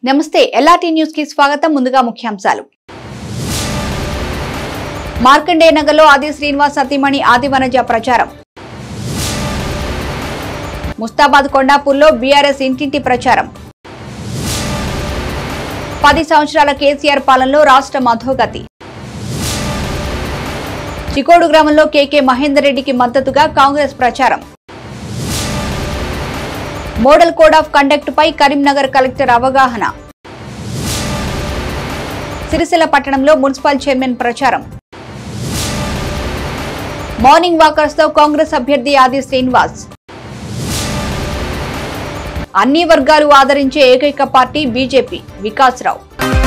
నమస్తే LRT news కి స్వాగతం ముందుగా ముఖ్యాంశాలు మార్కండే నగర్లో ఆది శ్రీనివాస్ సతీమణి ఆదివనజ ప్రచారం ముస్తాబాద్ కొండాపూర్లో బీఆర్ఎస్ ఇంటింటి ప్రచారం పది సంవత్సరాల కేసీఆర్ పాలనలో రాష్ట్రం అధోగతి చికోడు గ్రామంలో కేకే మహేందర్ రెడ్డికి మద్దతుగా కాంగ్రెస్ ప్రచారం మోడల్ కోడ్ ఆఫ్ కండక్ట్ పై కరీంనగర్ కలెక్టర్ అవగాహన సిరిసిల్ల పట్టణంలో మున్సిపల్ చైర్మన్ ప్రచారం మార్నింగ్ వాకర్స్ తో కాంగ్రెస్ అభ్యర్థి ఆది శ్రీనివాస్ అన్ని వర్గాలు ఆదరించే ఏకైక పార్టీ బీజేపీ వికాస్ రావు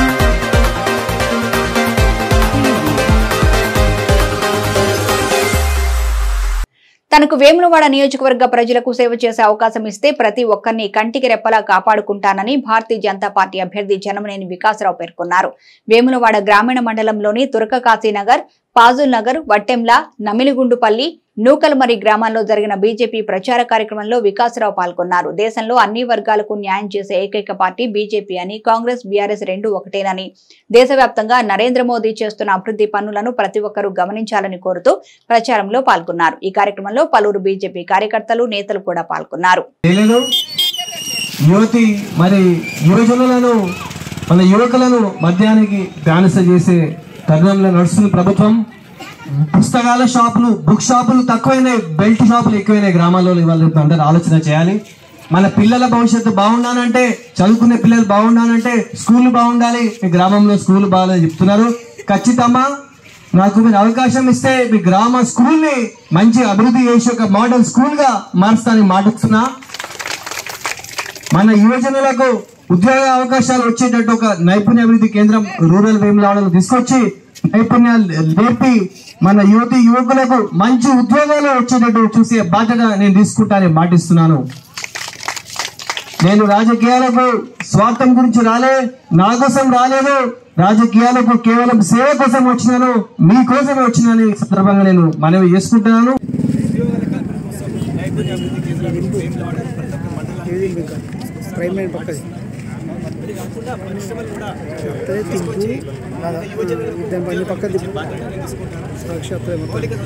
తనకు వేములవాడ నియోజకవర్గ ప్రజలకు సేవ చేసే అవకాశం ఇస్తే ప్రతి ఒక్కరిని కంటికి రెప్పలా కాపాడుకుంటానని భారతీయ జనతా పార్టీ అభ్యర్థి జనమనేని వికాసరావు పేర్కొన్నారు వేములవాడ గ్రామీణ మండలంలోని తురక కాశీనగర్ పాజుల్ నగర్ వట్టెంల నమిలిగుండుపల్లి నూకల్మరి గ్రామాల్లో జరిగిన బీజేపీ ప్రచార కార్యక్రమంలో వికాసరావు పాల్గొన్నారు దేశంలో అన్ని వర్గాలకు న్యాయం చేసే ఏకైక పార్టీ బీజేపీ అని కాంగ్రెస్ బీఆర్ఎస్ రెండు ఒకటేనని దేశవ్యాప్తంగా నరేంద్ర మోదీ చేస్తున్న అభివృద్ధి పనులను ప్రతి ఒక్కరూ గమనించాలని కోరుతూ ప్రచారంలో పాల్గొన్నారు ఈ కార్యక్రమంలో పలువురు బీజేపీ కార్యకర్తలు నేతలు కూడా పాల్గొన్నారు తెలియదు యువతి మరి యువజనులను మన యువకులను మద్యానికి బానిస చేసే తరుణంలో నడుస్తుంది ప్రభుత్వం పుస్తకాల షాపులు బుక్ షాపులు తక్కువైనాయి బెల్ట్ షాపులు ఎక్కువైనాయి గ్రామాల్లో ఇవాళ రేపు అందరూ ఆలోచన చేయాలి మన పిల్లల భవిష్యత్తు బాగుండాలంటే చదువుకునే పిల్లలు బాగుండాలంటే స్కూల్ బాగుండాలి మీ గ్రామంలో స్కూల్ బాగాలని చెప్తున్నారు ఖచ్చితంగా నాకు మీరు అవకాశం ఇస్తే మీ గ్రామ స్కూల్ ని మంచి అభివృద్ధి చేసి ఒక మోడల్ స్కూల్ గా మారుస్తానని మాటిస్తున్నా మన యువజనులకు ఉద్యోగ అవకాశాలు వచ్చేటట్టు ఒక నైపుణ్య అభివృద్ధి కేంద్రం రూరల్ వేములవాడలో తీసుకొచ్చి నైపుణ్యాలు లేపి మన యువతి యువకులకు మంచి ఉద్యోగాలు వచ్చేటట్టు చూసే బాధ్యత నేను తీసుకుంటానని మాటిస్తున్నాను నేను రాజకీయాలకు స్వార్థం గురించి రాలే నా కోసం రాలేదు రాజకీయాలకు కేవలం సేవ కోసం వచ్చినాను మీ కోసమే వచ్చినాను ఈ సందర్భంగా నేను మనవి చేసుకుంటున్నాను ప్రైమరీ పక్కది అదే తింపు దాని పైన పక్క తిప్పు సాక్షాత్ మొత్తం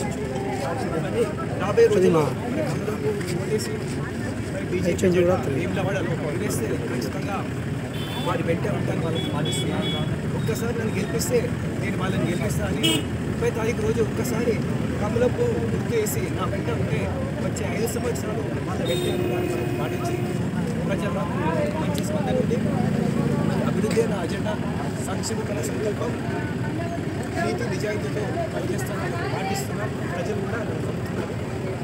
అది మా హెచ్ఎంజీ కూడా వస్తుంది. వారి వెంట ఉంటాను వాళ్ళకి పాటిస్తున్నాను ఒక్కసారి నన్ను గెలిపిస్తే నేను వాళ్ళని గెలిపిస్తా అని ముప్పై తారీఖు రోజు ఒక్కసారి కమలపు గుర్తు వేసి నా వెంట ఉంటే వచ్చే ఐదు సంవత్సరాలు వాళ్ళ వెంట ఉండాలని మనం పాటించి ప్రజలకు మంచి స్పందన ఉంది అభివృద్ధి నా అజెండా సంక్షేమ సంకల్పం నీతి నిజాయితీతో పనిచేస్తున్నాను పాటిస్తున్నాను ప్రజలు కూడా నన్ను నమ్ముతున్నారు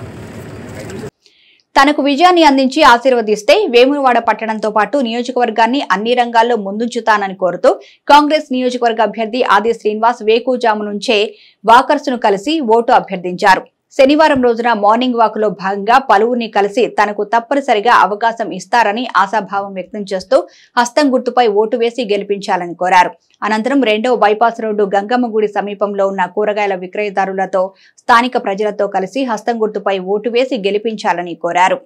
తనకు విజయాన్ని అందించి ఆశీర్వదిస్తే వేములవాడ పట్టణంతో పాటు నియోజకవర్గాన్ని అన్ని రంగాల్లో ముందుంచుతానని కోరుతూ కాంగ్రెస్ నియోజకవర్గ అభ్యర్థి ఆది శ్రీనివాస్ వేకుజాము నుంచే వాకర్స్ ను కలిసి ఓటు అభ్యర్థించారు శనివారం రోజున మార్నింగ్ వాక్ లో భాగంగా పలువురిని కలిసి తనకు తప్పనిసరిగా అవకాశం ఇస్తారని ఆశాభావం వ్యక్తం చేస్తూ హస్తం గుర్తుపై ఓటు వేసి గెలిపించాలని కోరారు అనంతరం రెండవ బైపాస్ రోడ్డు గంగమ్మ గుడి సమీపంలో ఉన్న కూరగాయల విక్రయదారులతో స్థానిక ప్రజలతో కలిసి హస్తం గుర్తుపై ఓటు వేసి గెలిపించాలని కోరారు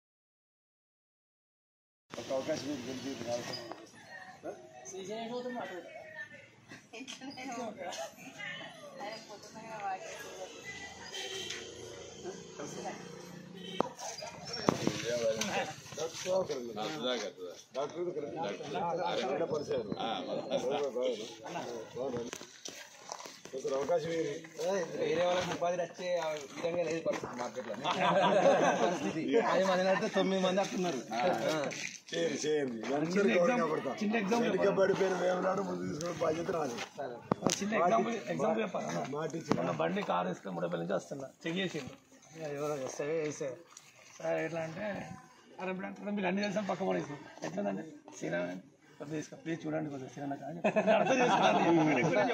వేరే వాళ్ళకి ఉపాధి వచ్చే విధంగా లేదు పరిస్థితి మార్కెట్లో పరిస్థితి పది మంది అయితే తొమ్మిది మంది అట్టున్నారు చేయండి చేయండి అందరూ గౌరవ చిన్న ఎగ్జాంపుల్ పడిపోయిన వేమనాడు ముందు తీసుకునే బాధ్యత నాది చిన్న ఎగ్జాంపుల్ ఎగ్జాంపుల్ చెప్పాలి మాట ఇచ్చిన మొన్న బండి కార్ వేసుకొని మూడపల్లి నుంచి వస్తున్నా చెక్ చేసిండు ఇక ఎవరో వస్తే వేసే సార్ ఎట్లా అంటే అరే ఇప్పుడు అంటే మీకు అన్ని తెలిసిన పక్క పడేసి ఎట్లుందంటే సీనా కొద్దిగా తీసుకో ప్లీజ్ చూడండి కొద్దిగా సీనా కానీ అర్థం చేసుకోండి.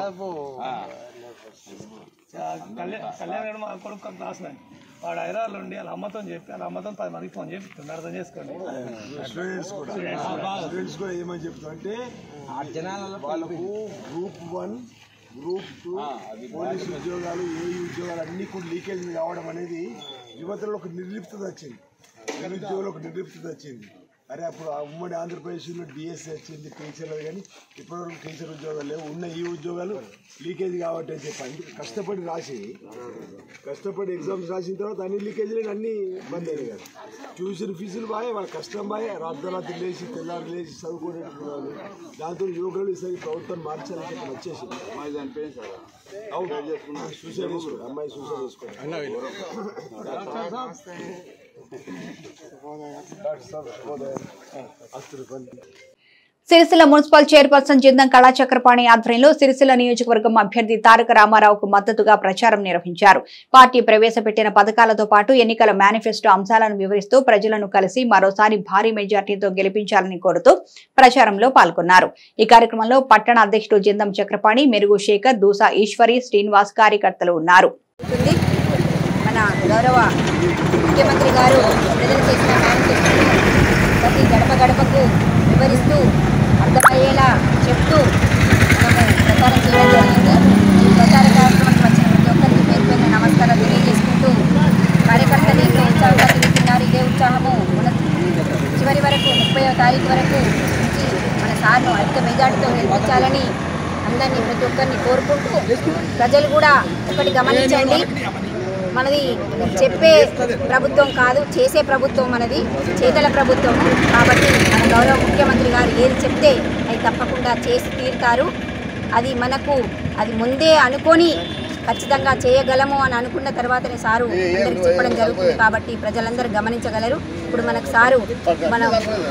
కళ్యాణ్ కళ్యాణ్ గారు మా కొడుకు క్లాస్ నండి వాడు హైదరాబాద్లో ఉండి వాళ్ళ అమ్మతో చెప్పి వాళ్ళ అమ్మతో పది మందికి ఫోన్ చేపిస్తుంది అర్థం చేసుకోండి స్టూడెంట్స్ కూడా స్టూడెంట్స్ కూడా ఏమని చెప్తా అంటే వాళ్ళకు group one group two police ఉద్యోగాలు ఏ ఉద్యోగాలు అన్ని కూడా లీకేజ్ కావడం అనేది యువతలో ఒక నిర్లిప్తత వచ్చింది నిరుద్యోగులు ఒక నిర్లిప్తత వచ్చింది అరే అప్పుడు ఆ ఉమ్మడి ఆంధ్రప్రదేశ్లో డిఎస్సి వచ్చింది టీచర్లు కానీ ఇప్పటివరకు టీచర్ ఉద్యోగాలు లేవు ఉన్న ఈ ఉద్యోగాలు లీకేజ్ కాబట్టి అని చెప్పి అందుకే కష్టపడి రాసి కష్టపడి ఎగ్జామ్స్ రాసిన తర్వాత అన్ని లీకేజీలు అన్ని బంద్ అయినాయి కదా ట్యూషన్ ఫీజులు బాగా వాళ్ళ కష్టం బాగా రాత్రి లేచి తెల్లారి లేచి చదువుకునేటప్పుడు దాంతో యువకులు ఈసారి ప్రభుత్వం మార్చాలని చెప్పి వచ్చేసింది అవును సూసైడ్ చేసుకోండి అమ్మాయి సూసైడ్ చేసుకోండి డాక్టర్ సాబ్ శుభోదయం అస్తులు పని సిరిసిల్ల మున్సిపల్ చైర్పర్సన్ జిందం కళాచక్రపాణి ఆధ్వర్యంలో సిరిసిల్ల నియోజకవర్గం అభ్యర్థి తారక రామారావుకు మద్దతుగా ప్రచారం నిర్వహించారు పార్టీ ప్రవేశపెట్టిన పథకాలతో పాటు ఎన్నికల మేనిఫెస్టో అంశాలను వివరిస్తూ ప్రజలను కలిసి మరోసారి భారీ మెజార్టీతో గెలిపించాలని కోరుతూ ప్రచారంలో పాల్గొన్నారు ఈ కార్యక్రమంలో పట్టణ అధ్యక్షుడు జిందం చక్రపాణి మెరుగు శేఖర్ దూసా ఈశ్వరి శ్రీనివాస్ కార్యకర్తలు ఉన్నారు ఉంది మన గౌరవ ముఖ్యమంత్రి గారు ప్రజలు చేసిన మేనిఫెస్టోని ప్రతి గడప గడపకు వివరిస్తూ అర్థమయ్యేలా చెప్తూ మనము ప్రచారం చేయడం జరిగింది ఈ ప్రచార కార్యక్రమానికి వచ్చిన ప్రతి ఒక్కరికి పేరు పేరున నమస్కారాలు తెలియజేసుకుంటూ కార్యకర్తలు ఎంతో ఉత్సాహంగా తిరుగుతున్నారు ఇదే ఉత్సాహము మన చివరి వరకు ముప్పై తారీఖు వరకు నుంచి మన సార్ను అధిక మెజార్టీతో గెలిపించాలని అందరినీ ప్రతి ఒక్కరిని కోరుకుంటూ ప్రజలు కూడా ఒకటి గమనించండి మనది చెప్పే ప్రభుత్వం కాదు చేసే ప్రభుత్వం మనది చేతల ప్రభుత్వం కాబట్టి మన గౌరవ ముఖ్యమంత్రి గారు ఏది చెప్తే అది తప్పకుండా చేసి తీరుతారు అది మనకు అది ముందే అనుకొని ఖచ్చితంగా చేయగలము అని అనుకున్న తర్వాతనే సారు అందరికి చెప్పడం జరుగుతుంది కాబట్టి ప్రజలందరూ గమనించగలరు ఇప్పుడు మనకు సారు మన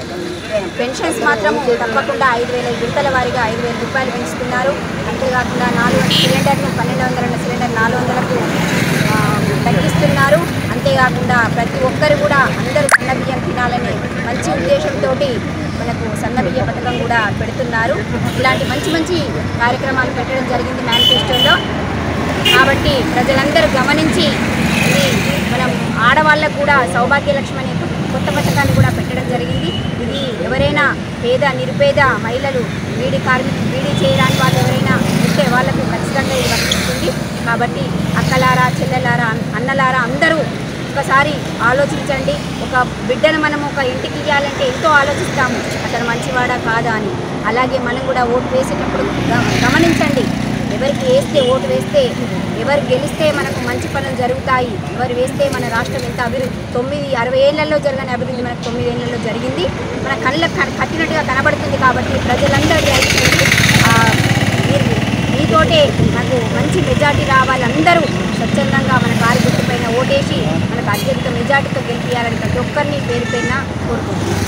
పెన్షన్స్ మాత్రము తప్పకుండా ఐదు వేల విడతల వారీగా ఐదు వేల రూపాయలు పెంచుతున్నారు అంతేకాకుండా నాలుగు వందల సిలిండర్ను పన్నెండు వందల సిలిండర్ నాలుగు వందలకు ఆ, తగ్గిస్తున్నారు అంతేకాకుండా ప్రతి ఒక్కరు కూడా అందరూ సన్న బియ్యం తినాలని మంచి ఉద్దేశంతో మనకు సన్న బియ్య పథకం కూడా పెడుతున్నారు ఇలాంటి మంచి మంచి కార్యక్రమాలు పెట్టడం జరిగింది మేనిఫెస్టోలో కాబట్టి ప్రజలందరూ గమనించి ఇది మనం ఆడవాళ్ళకు కూడా సౌభాగ్య లక్ష్మి అనే కొత్త పథకాన్ని కూడా పెట్టడం జరిగింది ఇది ఎవరైనా పేద నిరుపేద మహిళలు బీడీ కార్మికులు బీడీ చేయరాని వాళ్ళు ఎవరైనా ఉంటే వాళ్ళకు ఖచ్చితంగా ఇది వర్తిస్తుంది కాబట్టి అక్కలారా చెల్లెలారా అన్- అన్నలారా అందరూ ఒకసారి ఆలోచించండి ఒక బిడ్డను మనం ఒక ఇంటికి ఇవ్వాలంటే ఎంతో ఆలోచిస్తాము అతను మంచివాడా కాదా అని అలాగే మనం కూడా ఓటు వేసేటప్పుడు గ- గమనించండి ఎవరికి వేస్తే ఓటు వేస్తే ఎవరు గెలిస్తే మనకు మంచి పనులు జరుగుతాయి ఎవరు వేస్తే మన రాష్ట్రం ఎంత అభివృద్ధి తొమ్మిది అరవై ఏళ్లలో జరగని అభివృద్ధి మనకు తొమ్మిది ఏళ్లలో జరిగింది మన కళ్ళకు కన- కట్టినట్టుగా కనబడుతుంది కాబట్టి ప్రజలందరూ రైతు మీరు మీతోటే నాకు మంచి మెజార్టీ రావాలి అందరూ స్వచ్ఛందంగా మన కారు గుర్తు పైన ఓటేసి మనకు అత్యధిక మెజార్టీతో గెలిపించాలని ప్రతి ఒక్కరిని పేరు పేరున కోరుకుంటున్నాను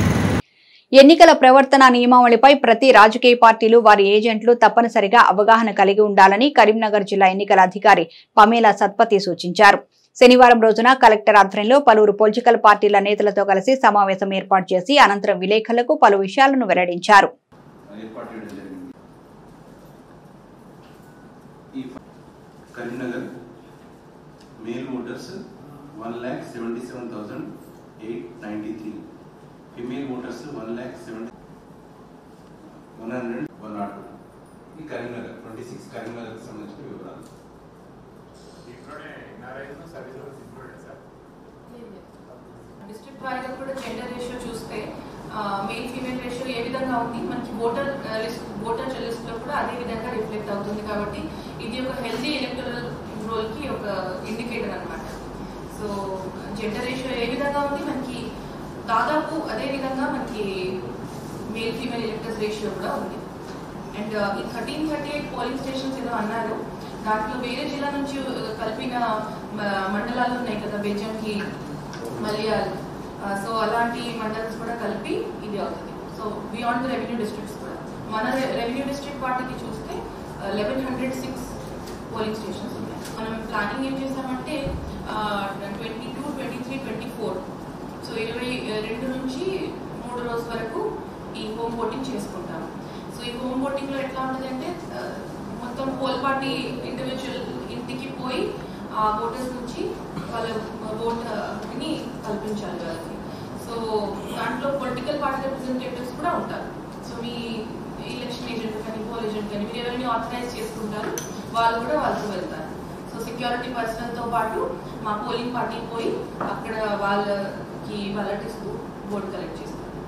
ఎన్నికల ప్రవర్తన నియమావళిపై ప్రతి రాజకీయ పార్టీలు వారి ఏజెంట్లు తప్పనిసరిగా అవగాహన కలిగి ఉండాలని కరీంనగర్ జిల్లా ఎన్నికల అధికారి పమేలా సత్పతి సూచించారు శనివారం రోజున కలెక్టర్ ఆధ్వర్యంలో పలువురు పొలిటికల్ పార్టీల నేతలతో కలిసి సమావేశం ఏర్పాటు చేసి అనంతరం విలేకరులకు పలు విషయాలను వెల్లడించారు ఏర్పాటు చేయడం జరిగింది ఈ Karimnagar male voters one lakh seventy seven thousand eight ninety three female voters one lakh seventy one hundred one nought two ఈ కరీంనగర్ ట్వంటీ సిక్స్ కరీంనగర్కి సంబంధించిన వివరాలు డిస్ట్రిక్ట్ వారీగా కూడా జెండర్ రేషియో చూస్తే మేల్ ఫీమేల్ రేషియో ఏ విధంగా ఉంది మనకి ఓటర్ లిస్ట్ ఓటర్ లిస్ట్ లో కూడా అదే విధంగా రిఫ్లెక్ట్ అవుతుంది కాబట్టి ఇది ఒక హెల్దీ ఎలక్టరల్ రోల్ కి ఒక ఇండికేటర్ అన్నమాట సో జెండర్ రేషియో ఏ విధంగా ఉంది మనకి దాదాపు అదే విధంగా మనకి మేల్ ఫీమేల్ ఎలక్టర్స్ రేషియో కూడా ఉంది అండ్ ఈ thirteen thirty eight polling stations ఏదో అన్నారు దాంట్లో వేరే జిల్లా నుంచి uh, కలిపిన మ- మండలాలు ఉన్నాయి కదా బేజంకి మలయాల్ సో అలాంటి మండల్స్ కూడా కలిపి ఇది అవుతుంది so beyond the revenue districts కూడా మన రెవెన్యూ డిస్ట్రిక్ట్ వాటికి చూస్తే eleven hundred six polling stations ఉన్నాయి మనం ప్లానింగ్ ఏం చేసామంటే twenty two twenty three twenty four so ఇరవై రెండు నుంచి మూడు రోజుల వరకు ఈ హోమ్ ఓటింగ్ చేసుకుంటాం సో ఈ హోమ్ ఓటింగ్ లో ఎట్లా ఉంటుంది అంటే మొత్తం పోల్ పార్టీ ఇండివిజువల్ ఇంటికి పోయి ఆ ఓటర్స్ నుంచి వాళ్ళ ఓట్ ని కల్పించాలి వాళ్ళకి సో దాంట్లో పొలిటికల్ పార్టీ రిప్రజెంటేటివ్స్ కూడా ఉంటారు సో మీ ఎలక్షన్ ఏజెంట్ కానీ పోల్ ఏజెంట్ కానీ మీరు ఎవరిని ఆర్గనైజ్ చేసుకుంటారు వాళ్ళు కూడా వాళ్ళతో వెళ్తారు సో సెక్యూరిటీ పర్సనల్ తో పాటు మా పోలింగ్ పార్టీ పోయి అక్కడ వాళ్ళకి వాళ్ళటిస్తూ ఓట్ కలెక్ట్ చేస్తారు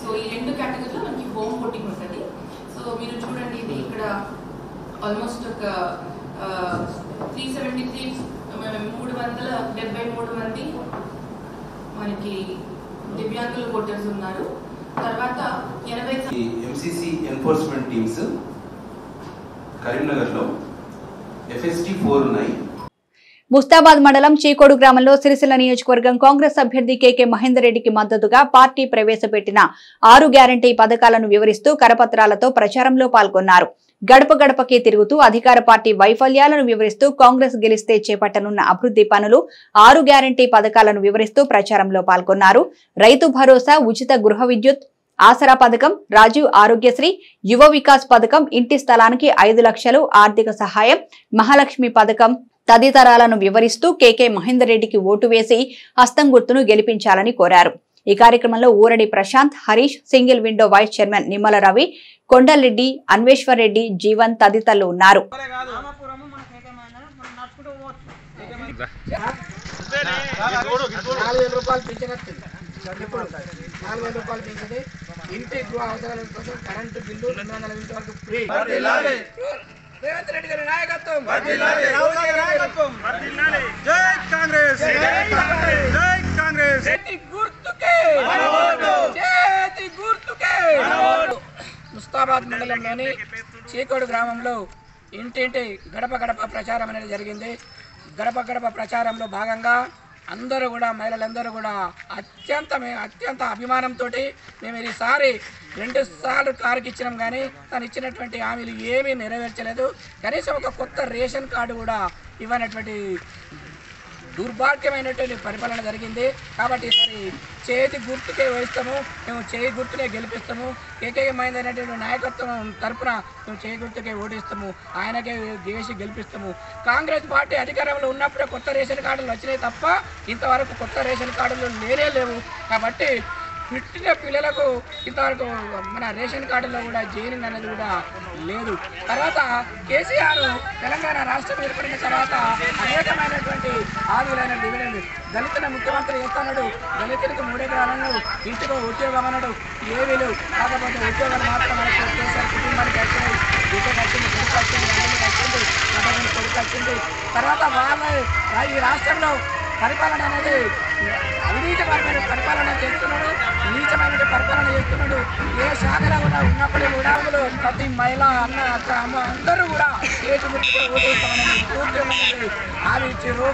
సో ఈ రెండు కేటగిరీలో మనకి హోమ్ ఓటింగ్ ఉంటుంది సో మీరు చూడండి ఇది ఇక్కడ ఆల్మోస్ట్ ఒక త్రీ సెవెంటీ త్రీ మూడు వందల డెబ్బై మూడు మంది మనకి దివ్యాంగుల ఓటర్స్ ఉన్నారు తర్వాత ఎనభై ఈ ఎంసీసీ ఎన్ఫోర్స్మెంట్ టీమ్స్ కరీంనగర్లో ఎఫ్ఎస్టీ ఫోర్ ఉన్నాయి ముస్తాబాద్ మండలం చీకోడు గ్రామంలో సిరిసిల్ల నియోజకవర్గం కాంగ్రెస్ అభ్యర్థి కేకే మహేందర్ రెడ్డికి మద్దతుగా పార్టీ ప్రవేశపెట్టిన ఆరు గ్యారంటీ పథకాలను వివరిస్తూ కరపత్రాలతో ప్రచారంలో పాల్గొన్నారు గడప గడపకి తిరుగుతూ అధికార పార్టీ వైఫల్యాలను వివరిస్తూ కాంగ్రెస్ గెలిస్తే చేపట్టనున్న అభివృద్ధి పనులు ఆరు గ్యారంటీ పథకాలను వివరిస్తూ ప్రచారంలో పాల్గొన్నారు రైతు భరోసా ఉచిత గృహ విద్యుత్ ఆసరా పథకం రాజీవ్ ఆరోగ్యశ్రీ యువ వికాస్ పథకం ఇంటి స్థలానికి ఐదు లక్షలు ఆర్థిక సహాయం మహాలక్ష్మి పథకం తదితరాలను వివరిస్తూ కేకే మహేందర్ రెడ్డికి ఓటు వేసి హస్తం గుర్తును గెలిపించాలని కోరారు ఈ కార్యక్రమంలో Uradi Prashanth Harish single window vice chairman Nimmala Ravi Kondalareddy Anveshwar Reddy Jeevan తదితరులు ఉన్నారు నాలుగు వేల రూపాయలు పింఛన్ వస్తుంది ఇప్పుడు నాలుగు వేల రూపాయలు పింఛన్ ఇంటి గృహ అవసరాల కోసం కరెంటు బిల్లు రెండు వందల యూనిట్ వరకు ఫ్రీ రేవంత్ రెడ్డి గారి నాయకత్వం చేతి గుర్తుకే చేతి గుర్తుకే ముస్తాబాద్ మండలంలోని చీకోడు గ్రామంలో ఇంటింటి గడప గడప ప్రచారం అనేది జరిగింది గడప గడప ప్రచారంలో భాగంగా అందరూ కూడా మహిళలందరూ కూడా అత్యంత మే- అత్యంత అభిమానంతో మేము ఈసారి రెండు సార్లు కారుకి ఇచ్చినాం కానీ తను ఇచ్చినటువంటి హామీలు ఏమీ నెరవేర్చలేదు కనీసం ఒక కొత్త రేషన్ కార్డు కూడా ఇవ్వనటువంటి దుర్భాగ్యమైనటువంటి పరిపాలన జరిగింది కాబట్టి ఈసారి చేతి గుర్తుకే వేస్తాము మేము చేయి గుర్తునే గెలిపిస్తాము కేకే మైందైనటువంటి నాయకత్వం తరపున మేము చేయి గుర్తుకే ఓడిస్తాము ఆయనకే వేసి గెలిపిస్తాము కాంగ్రెస్ పార్టీ అధికారంలో ఉన్నప్పుడే కొత్త రేషన్ కార్డులు వచ్చినాయి తప్ప ఇంతవరకు కొత్త రేషన్ కార్డులు లేనే లేవు కాబట్టి పుట్టిన పిల్లలకు ఇంతవరకు మన రేషన్ కార్డులో కూడా జైనింగ్ అనేది కూడా లేదు తర్వాత కేసీఆర్ తెలంగాణ రాష్ట్రం ఏర్పడిన తర్వాత అనేకమైనటువంటి హామీలైన డివిడెండ్ దళితుల ముఖ్యమంత్రి చేస్తున్నాడు దళితులకు మూడెకరాలను ఇంటికో ఉద్యోగం అన్నాడు ఏమీ లేవు కాకపోతే ఉద్యోగాలు మాత్రం మనకు కేసీఆర్ కుటుంబానికి వచ్చినాయి బిడ్డకు వచ్చింది కొడుకు వచ్చింది అన్నకి వచ్చింది అన్నకి కొడుకు వచ్చింది తర్వాత వాళ్ళ ఈ రాష్ట్రంలో పరిపాలన అనేది అవినీతిపరమైన పరిపాలన చేస్తున్నాడు నీచమైన పరిపాలన చేస్తున్నాడు ఏ శాఖలో కూడా ఉన్నప్పుడు కూడా అందులో ప్రతి మహిళ అన్న అక్క అమ్మ అందరూ కూడా ఏటు ముట్టుకుని ఓటేస్తామని పూర్తి హామీ ఇచ్చారు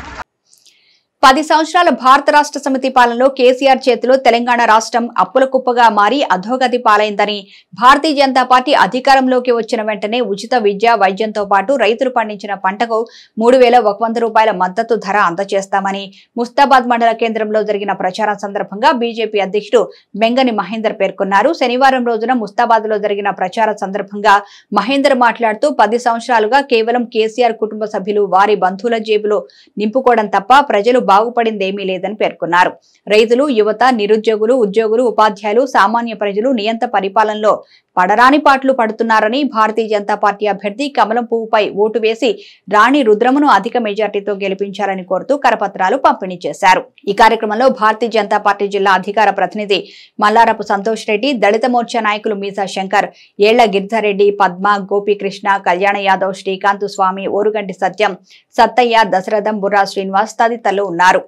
పది సంవత్సరాల భారత రాష్ట్ర సమితి పాలనలో కేసీఆర్ చేతిలో తెలంగాణ రాష్ట్రం అప్పుల కుప్పగా మారి అధోగతి పాలైందని భారతీయ జనతా పార్టీ అధికారంలోకి వచ్చిన వెంటనే ఉచిత విద్య వైద్యంతో పాటు రైతులు పండించిన పంటకు మూడు వేల ఒక వంద రూపాయల మద్దతు ధర అందజేస్తామని ముస్తాబాద్ మండల కేంద్రంలో జరిగిన ప్రచారం సందర్భంగా బీజేపీ అధ్యక్షుడు బెంగని మహేందర్ పేర్కొన్నారు శనివారం రోజున ముస్తాబాద్ లో జరిగిన ప్రచార సందర్భంగా మహేందర్ మాట్లాడుతూ పది సంవత్సరాలుగా కేవలం కేసీఆర్ కుటుంబ సభ్యులు వారి బంధువుల జేబులో నింపుకోవడం తప్ప ప్రజలు బాగుపడిందేమీ లేదని పేర్కొన్నారు రైతులు యువత నిరుద్యోగులు ఉద్యోగులు ఉపాధ్యాయులు సామాన్య ప్రజలు నియంత పరిపాలనలో పడరాని పాటలు పడుతున్నారని భారతీయ జనతా పార్టీ అభ్యర్థి కమలం పువ్వుపై ఓటు వేసి రాణి రుద్రమును అధిక మెజార్టీతో గెలిపించాలని కోరుతూ కరపత్రాలు పంపిణీ చేశారు ఈ కార్యక్రమంలో భారతీయ జనతా పార్టీ జిల్లా అధికార ప్రతినిధి మల్లారపు సంతోష్ రెడ్డి దళిత మోర్చా నాయకులు మీసా శంకర్ ఏళ్ల గిరిధారెడ్డి పద్మ గోపీకృష్ణ కళ్యాణ యాదవ్ శ్రీకాంత్ స్వామి ఓరుగంటి సత్యం సత్తయ్య దశరథం బుర్రా శ్రీనివాస్ తదితరులు ఉన్నారు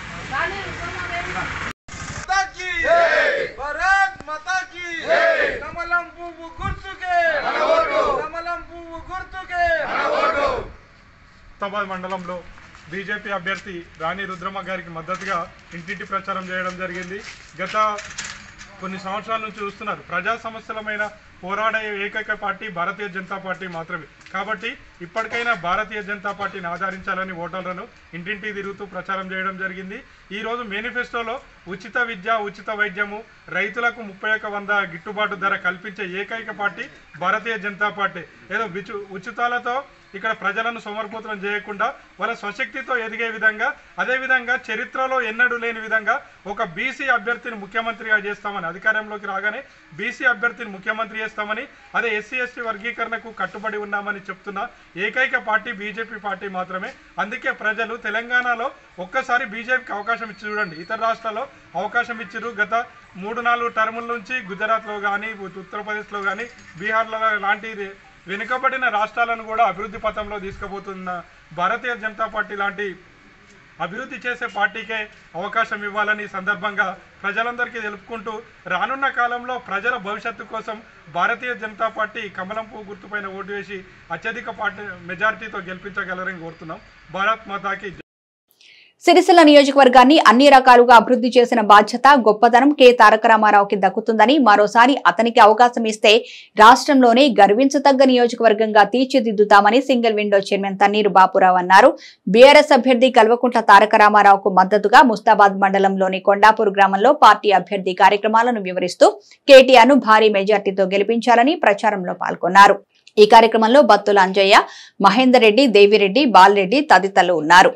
కమలం పువ్వు గుర్తుకే కమలం పువ్వు గుర్తుకే ముస్తాబాద్ మండలంలో బీజేపీ అభ్యర్థి రాణి రుద్రమ్మ గారికి మద్దతుగా ఇంటింటి ప్రచారం చేయడం జరిగింది గత కొన్ని సంవత్సరాల నుంచి చూస్తున్నారు ప్రజా సమస్యలమైన పోరాడే ఏకైక పార్టీ భారతీయ జనతా పార్టీ మాత్రమే కాబట్టి ఇప్పటికైనా భారతీయ జనతా పార్టీని ఆదరించాలని ఓటర్లను ఇంటింటి తిరుగుతూ ప్రచారం చేయడం జరిగింది ఈ రోజు మేనిఫెస్టోలో ఉచిత విద్య ఉచిత వైద్యము రైతులకు ముప్పై ఒక వంద గిట్టుబాటు ధర కల్పించే ఏకైక పార్టీ భారతీయ జనతా పార్టీ ఏదో విచు ఉచితాలతో ఇక్కడ ప్రజలను సోమరిపోతనం చేయకుండా వాళ్ళ స్వశక్తితో ఎదిగే విధంగా అదేవిధంగా చరిత్రలో ఎన్నడూ లేని విధంగా ఒక బీసీ అభ్యర్థిని ముఖ్యమంత్రిగా చేస్తామని అధికారంలోకి రాగానే బీసీ అభ్యర్థిని ముఖ్యమంత్రి చేస్తామని అదే ఎస్సీ ఎస్టీ వర్గీకరణకు కట్టుబడి ఉన్నామని చెప్తున్న ఏకైక పార్టీ బీజేపీ పార్టీ మాత్రమే అందుకే ప్రజలు తెలంగాణలో ఒక్కసారి బీజేపీకి అవకాశం ఇచ్చి చూడండి ఇతర రాష్ట్రాల్లో అవకాశం ఇచ్చారు గత మూడు నాలుగు టర్ముల నుంచి గుజరాత్లో కానీ ఉత్తరప్రదేశ్లో కానీ బీహార్లో లాంటి రే- వెనుకబడిన రాష్ట్రాలను కూడా అభివృద్ధి పథంలో తీసుకుపోతున్న భారతీయ జనతా పార్టీ లాంటి అభివృద్ధి చేసే పార్టీకే అవకాశం ఇవ్వాలని ఈ సందర్భంగా ప్రజలందరికీ తెలుపుకుంటూ రానున్న కాలంలో ప్రజల భవిష్యత్తు కోసం భారతీయ జనతా పార్టీ కమలం పువ్వు గుర్తుపైన ఓటు వేసి అత్యధిక పార్టీ మెజారిటీతో గెలిపించగలరని కోరుతున్నాం భారత్ మాతాకి జై. సిరిసిల్ల నియోజకవర్గాన్ని అన్ని రకాలుగా అభివృద్ధి చేసిన బాధ్యత గొప్పతనం కె తారక రామారావుకి దక్కుతుందని మరోసారి అతనికి అవకాశం ఇస్తే రాష్ట్రంలోనే గర్వించదగ్గ నియోజకవర్గంగా తీర్చిదిద్దుతామని single window chairman Tanneeru Bapurao అన్నారు బీఆర్ఎస్ అభ్యర్థి కల్వకుంట్ల తారక రామారావుకు మద్దతుగా ముస్తాబాద్ మండలంలోని కొండాపూర్ గ్రామంలో పార్టీ అభ్యర్థి కార్యక్రమాలను వివరిస్తూ కేటీఆర్ ను భారీ మెజార్టీతో గెలిపించాలని ప్రచారంలో పాల్గొన్నారు ఈ కార్యక్రమంలో బత్తుల అంజయ్య మహేందర్ రెడ్డి దేవిరెడ్డి బాలరెడ్డి తదితరులు ఉన్నారు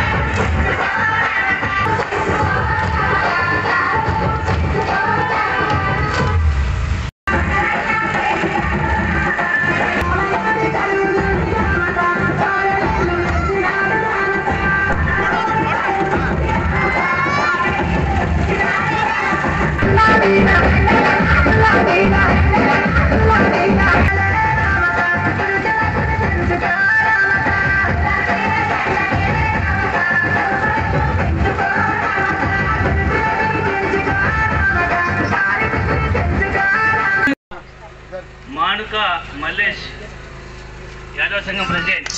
మానుక మల్లేష్ యాదవ సంఘం ప్రెసిడెంట్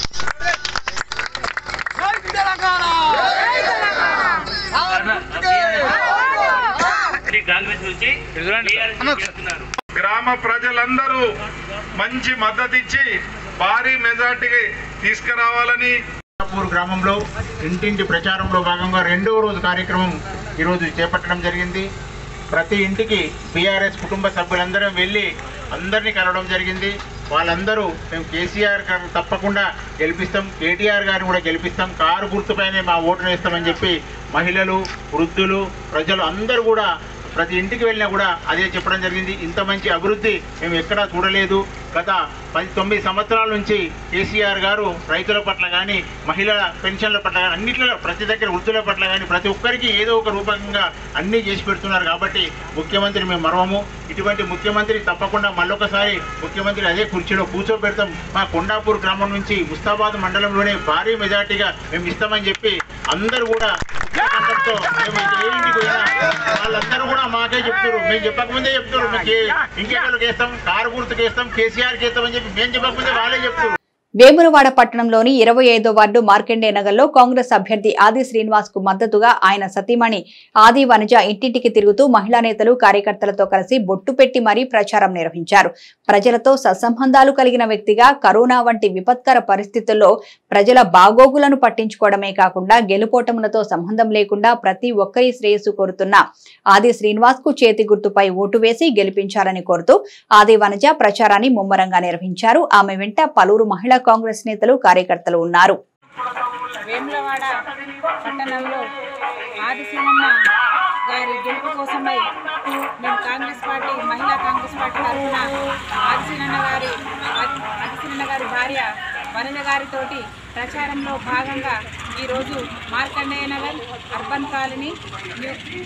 కాంగ్రెస్ నుంచి TRS చేస్తున్నారు గ్రామ ప్రజలందరూ మంచి మద్దతు ఇచ్చి భారీ మెజార్టీకి తీసుకురావాలని పూర్ గ్రామంలో ఇంటింటి ప్రచారంలో భాగంగా రెండవ రోజు కార్యక్రమం ఈరోజు చేపట్టడం జరిగింది ప్రతి ఇంటికి బీఆర్ఎస్ కుటుంబ సభ్యులందరం వెళ్ళి అందరినీ కలవడం జరిగింది వాళ్ళందరూ మేము కేసీఆర్ గారు తప్పకుండా గెలిపిస్తాం కేటీఆర్ గారిని కూడా గెలిపిస్తాం కారు గుర్తుపైనే మా ఓటును వేస్తామని చెప్పి మహిళలు వృద్ధులు ప్రజలు అందరూ కూడా ప్రతి ఇంటికి వెళ్ళినా కూడా అదే చెప్పడం జరిగింది ఇంత మంచి అభివృద్ధి మేము ఎక్కడా చూడలేదు గత పది తొమ్మిది సంవత్సరాల నుంచి కేసీఆర్ గారు రైతుల పట్ల కానీ మహిళల పెన్షన్ల పట్ల కానీ అన్నింటిలో ప్రతి దగ్గర వృద్ధుల పట్ల కానీ ప్రతి ఒక్కరికి ఏదో ఒక రూపంగా అన్నీ చేసి పెడుతున్నారు కాబట్టి ముఖ్యమంత్రి మేము మరవము ఇటువంటి ముఖ్యమంత్రి తప్పకుండా మళ్ళొకసారి ముఖ్యమంత్రి అదే కుర్చీలో కూర్చోబెడతాం మా కొండాపూర్ గ్రామం నుంచి ముస్తాబాద్ మండలంలోనే భారీ మెజార్టీగా మేము ఇస్తామని చెప్పి అందరూ కూడా కంఠంతో మేము ఏ ఇంటికి పోయినా వాళ్ళందరూ కూడా మాకే చెప్తారు మేము చెప్పకముందే చెప్తారు మీకు ఇంకెక్కడికి వేస్తాం కారు గుర్తుకు వేస్తాం కేసీఆర్కి వేస్తామని చెప్పి మేము చెప్పకముందే వాళ్ళే చెప్తారు వేములవాడ పట్టణంలోని ఇరవై ఐదో వార్డు మార్కండే నగర్లో కాంగ్రెస్ అభ్యర్థి ఆది శ్రీనివాస్ కు మద్దతుగా ఆయన సతీమణి ఆది వనజ ఇంటింటికి తిరుగుతూ మహిళా నేతలు కార్యకర్తలతో కలిసి బొట్టు పెట్టి మరీ ప్రచారం నిర్వహించారు ప్రజలతో సత్సంబంధాలు కలిగిన వ్యక్తిగా కరోనా వంటి విపత్కర పరిస్థితుల్లో ప్రజల బాగోగులను పట్టించుకోవడమే కాకుండా గెలుపోటములతో సంబంధం లేకుండా ప్రతి ఒక్కరి శ్రేయస్సు కోరుతున్న ఆది శ్రీనివాస్ కు చేతి గుర్తుపై ఓటు వేసి గెలిపించాలని కోరుతూ ఆది వనజ ప్రచారాన్ని ముమ్మరంగా నిర్వహించారు ఆమె వెంట పలువురు మహిళా కాంగ్రెస్ నేతలు కార్యకర్తలు ఉన్నారు వేములవాడ పట్టణంలో ఆదిశీలన్న గారి గెలుపు కోసమై మేము కాంగ్రెస్ పార్టీ మహిళా కాంగ్రెస్ పార్టీ తరఫున ఆదిశీలన్న గారి ఆదిశీలన్న గారి భార్య వనజ గారితోటి ప్రచారంలో భాగంగా ఈరోజు Markandeya Nagar urban colony new-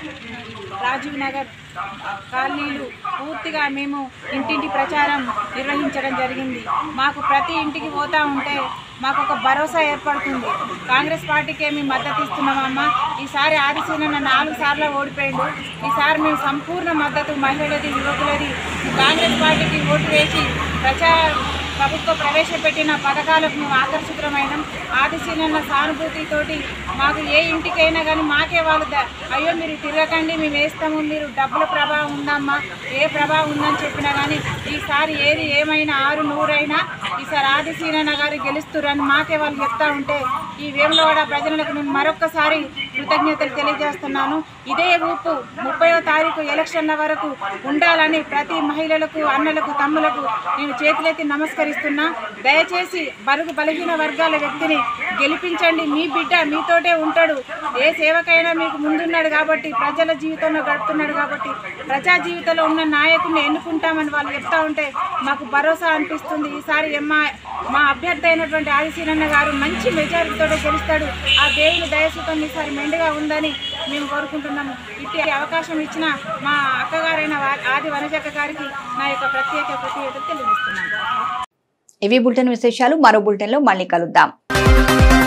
Rajiv Nagar కాలనీలు పూర్తిగా మేము ఇంటింటి ప్రచారం నిర్వహించడం జరిగింది మాకు ప్రతి ఇంటికి పోతా ఉంటే మాకు ఒక భరోసా ఏర్పడుతుంది కాంగ్రెస్ పార్టీకే మేము మద్దతు ఇస్తున్నామమ్మా ఈసారి ఆదిశీలన నాలుగు సార్లు ఓడిపోయిండు ఈసారి మేము సంపూర్ణ మద్దతు మహిళలది యువకులది కాంగ్రెస్ పార్టీకి ఓటు వేసి ప్రచార ప్రభుత్వం ప్రవేశపెట్టిన పథకాలకు మేము ఆకర్షితులమైనాం ఆదిశీలన సానుభూతితోటి మాకు ఏ ఇంటికైనా కానీ మాకే వాళ్ళు ద- అయ్యో మీరు తిరగకండి మేము వేస్తాము మీరు డబ్బుల ప్రభావం ఉందమ్మా ఏ ప్రభావం ఉందని చెప్పినా కానీ ఈసారి ఏది ఏమైనా ఆరు నూరైనా ఈసారి ఆదిశీలన గారు గెలుస్తురని మాకే వాళ్ళు చెప్తా ఉంటే ఈ వేములవాడ ప్రజలకు నేను మరొక్కసారి కృతజ్ఞతలు తెలియజేస్తున్నాను ఇదే ఊపు ముప్పయో తారీఖు ఎలక్షన్ల వరకు ఉండాలని ప్రతి మహిళలకు అన్నలకు తమ్ములకు నేను చేతులెత్తి నమస్కరిస్తున్నా దయచేసి బరుగు బలహీన వర్గాల వ్యక్తిని గెలిపించండి మీ బిడ్డ మీతోటే ఉంటాడు ఏ సేవకైనా మీకు ముందున్నాడు కాబట్టి ప్రజల జీవితంలో గడుపుతున్నాడు కాబట్టి ప్రజా జీవితంలో ఉన్న నాయకుడిని ఎన్నుకుంటామని వాళ్ళు చెప్తా ఉంటే మాకు భరోసా అనిపిస్తుంది ఈసారి ఎమ్మా మా అభ్యర్థి అయినటువంటి ఆదిశీలన్న గారు మంచి మెజారిటీతో గెలుస్తాడు ఆ దేవుని దయసుతం ఈసారి మెండుగా ఉందని మేము కోరుకుంటున్నాము ఇట్టి అవకాశం ఇచ్చిన మా అక్కగారైన వా- ఆది వనజక్క గారికి నా యొక్క ప్రత్యేక కృతజ్ఞతలు తెలియజేస్తున్నాను ఇవి బులెటిన్ విశేషాలు మరో బులెటిన్ లో మళ్ళీ కలుద్దాం